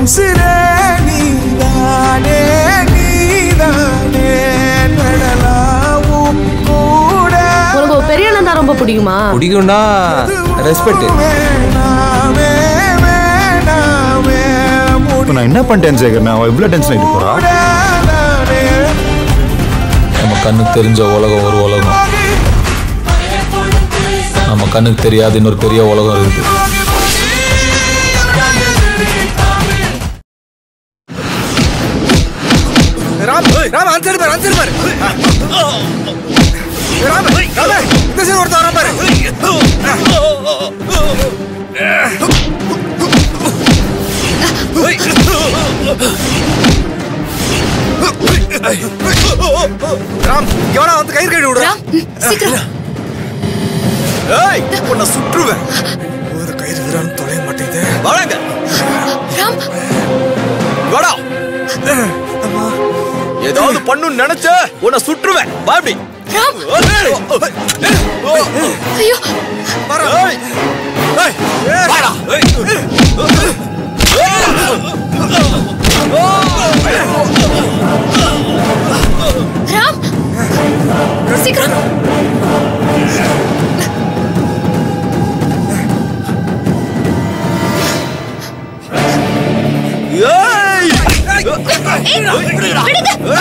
உசிரே நீதானே நீதானே நடலாவும் கூட உனக்கு ஒரு பெரிய அண்ணன் தான் ரொம்ப பிடிக்குமா பிடிக்கும்னா ரெஸ்பெக்ட் வேணாமே வேணாமே இப்போ நான் என்ன பண்ணிட்டேன் சேகர் நான் இவ்வளோ டென்ஷன் ஆகிட்டு போறா முடியாதானே நம்ம கண்ணுக்கு தெரிஞ்ச உலகம் ஒரு உலகம் நம்ம கண்ணுக்கு தெரியாத இன்னொரு பெரிய உலகம் இருக்குது ராம் ராம் அன்சர் பாரு அன்சர் பாரு ராம் ராம் இந்த சைடு ஒருத்தன் வரான் பாரு ராம் எவனா வந்து கயிறு கட்டி விடுறான் சீக்கிரம் ஏய் உன்னை சுற்றுவேன் ஒரு கயிறு விடுறான்னு தொலைய மாட்டேங்குது வாடாங்க ராம் வாடா ஏதாவது பண்ணுன்னு நினைச்ச உன்னை சுற்றுவேன் வா அப்படி ராம் ஐயோ ஏய். ஏய். வாடா. ராம் சீக்கிரம் ஏய். ஏய், விடுங்க